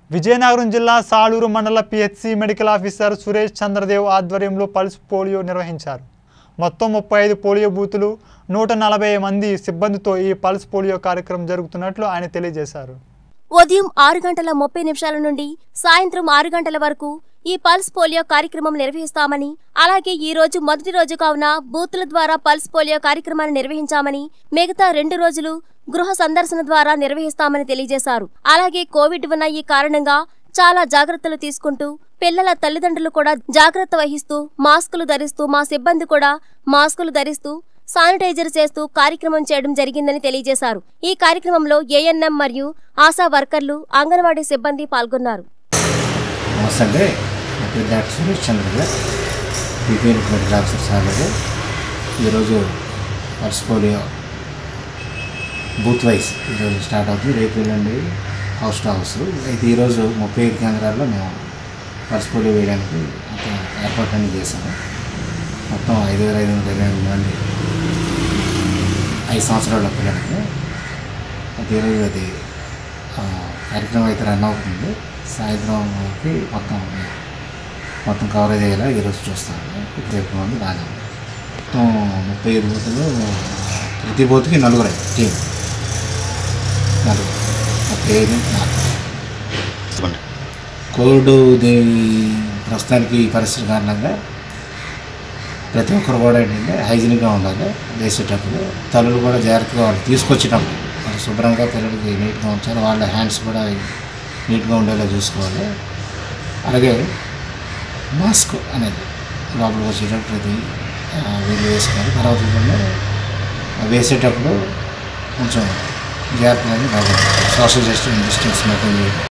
విజయనగరం జిల్లా సాలూరు మండల PHC medical officer Suresh Chandradev ఆధ్వర్యంలో పల్స్ పోలియో నిర్వహించారు మొత్తం ముప్పై ఐదు పోలియో బూతులు నూట నలభై మంది సిబ్బందితో ఈ పల్స్ పోలియో కార్యక్రమం జరుగుతున్నట్లు ఆయన తెలియజేశారు ఉదయం ఆరు గంటల ముప్పై నిమిషాల నుండి సాయంత్రం ఆరు గంటల వరకు ఈ పల్స్ పోలియో కార్యక్రమం నిర్వహిస్తామని అలాగే ఈ రోజు మొదటి రోజు కావున బూతుల ద్వారా పల్స్ పోలియో కార్యక్రమాన్ని నిర్వహించామని మిగతా రెండు రోజులు గృహ సందర్శన ద్వారా నిర్వహిస్తామని తెలియజేశారు అలాగే కోవిడ్ ఉన్న ఈ కారణంగా చాలా జాగ్రత్తలు తీసుకుంటూ పిల్లల తల్లిదండ్రులు కూడా జాగ్రత్త వహిస్తూ మాస్కులు ధరిస్తూ మా సిబ్బంది కూడా మాస్కులు ధరిస్తూ శానిటైజర్ చేస్తూ కార్యక్రమం చేయడం జరిగిందని తెలియజేశారు ఈ కార్యక్రమంలో ఏఎన్ఎం మరియు ఆశా వర్కర్లు అంగన్వాడీ సిబ్బంది పాల్గొన్నారు నమస్తే అండి నా పేరు డాక్టర్ సురేష్ చంద్ర గారు పీపీఎల్ మెడికల్ ఆఫీసర్ సార్ గారు ఈరోజు పల్స్ పోలియో బూత్ వైజ్ ఈరోజు స్టార్ట్ అవుతుంది రేపు ఎల్లుండి హౌస్ టు హౌస్ అయితే ఈరోజు ముప్పై ఐదు కేంద్రాల్లో మేము పల్స్ పోలియో వేయడానికి మొత్తం ఏర్పాట్లన్నీ చేశాము మొత్తం ఐదు వేల ఐదు వందల ఇరవై ఎనిమిది మంది ఐదు సంవత్సరాల పిల్లలకి అయితే ఈరోజు అది ఆ, కార్యక్రమం అయితే రన్ అవుతుంది సాయంత్రంకి మొత్తం మొత్తం కవరేజ్ అయ్యేలా ఈరోజు చూస్తాను రేపు నుండి బాగా మొత్తం ముప్పై ఐదు బూతులు ప్రతి బూత్కి నలుగురే టీం నలుగురు ముప్పై ఐదు నాలుగు కోవిడ్ దే- ప్రస్తుతానికి ఈ పరిస్థితి కారణంగా ప్రతి ఒక్కరు కూడా ఏంటంటే హైజీనిక్గా ఉండాలి వేసేటప్పుడు తల్లులు కూడా జాగ్రత్తగా వాళ్ళు తీసుకొచ్చేటప్పుడు వాళ్ళు శుభ్రంగా పిల్లలకి నీట్గా ఉంచాలి వాళ్ళ హ్యాండ్స్ కూడా నీట్గా ఉండేలా చూసుకోవాలి అలాగే మాస్క్ అనేది లోపలికి వచ్చేటప్పుడు ప్రతి ఆ, వీళ్ళు వేసుకోవాలి తర్వాత ఏంటంటే వేసేటప్పుడు కొంచెం జాగ్రత్తగా సోషల్ డిస్టెన్స్ మెయింటైన్ చేయడం